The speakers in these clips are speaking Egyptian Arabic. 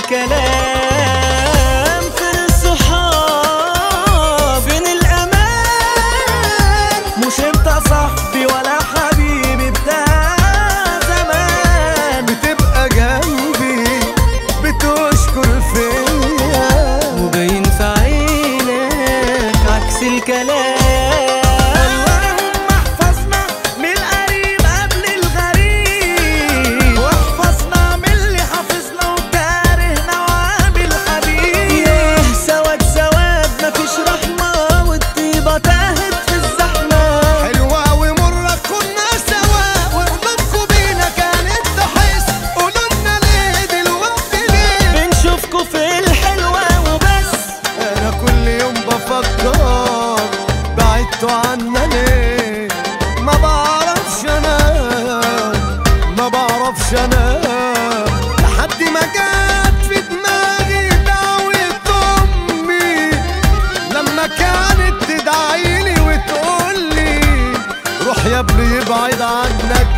الكلام فين الصحاب فين الامان مش انت صاحبي ولا حبيبي بتاع زمان بتبقى جنبي بتشكر فيا وباين في عينك عكس الكلام اللهم احفظنا من القريب قبل الغريب واحفظنا من اللي حافظنا وكارهنا وعامل حبيب سواد سواد مفيش رحمة والطيبة تاهت في الزحمة حلوة ومرة كنا سوا وقلوبكوا بينا كانت تحس قولولنا ليه دلوقتي ليه بنشوفكوا في الحلوة وبس انا كل يوم بفكر بعدتوا عنا ليه ما بعرفش انا ما بعرفش انا لحد ما جت في دماغي دعوة امي لما كانت تدعيلي وتقولي روح يا ابني يبعد عنك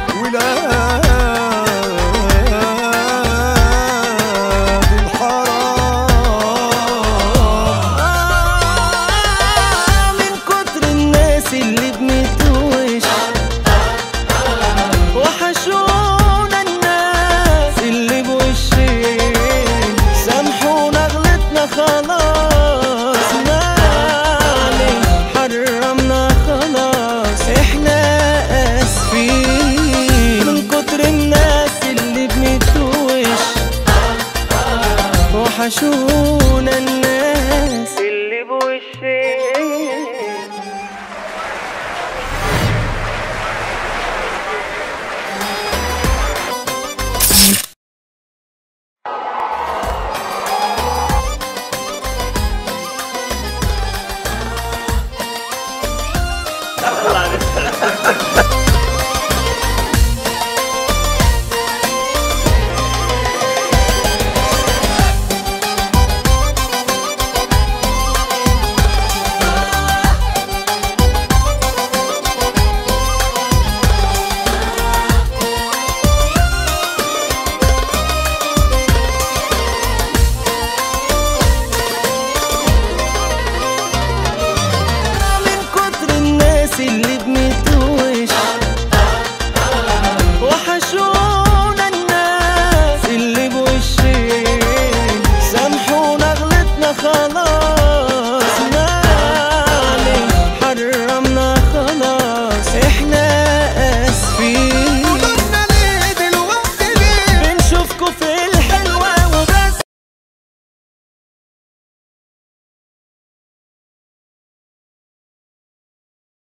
ولاد الحرام آه، من كتر الناس اللي بنتوش وحشونا الناس اللي بوشين سامحونا غلطنا خلاص معلش حرمنا خلاص احنا اسفين من كتر الناس اللي بنتوش وحشونا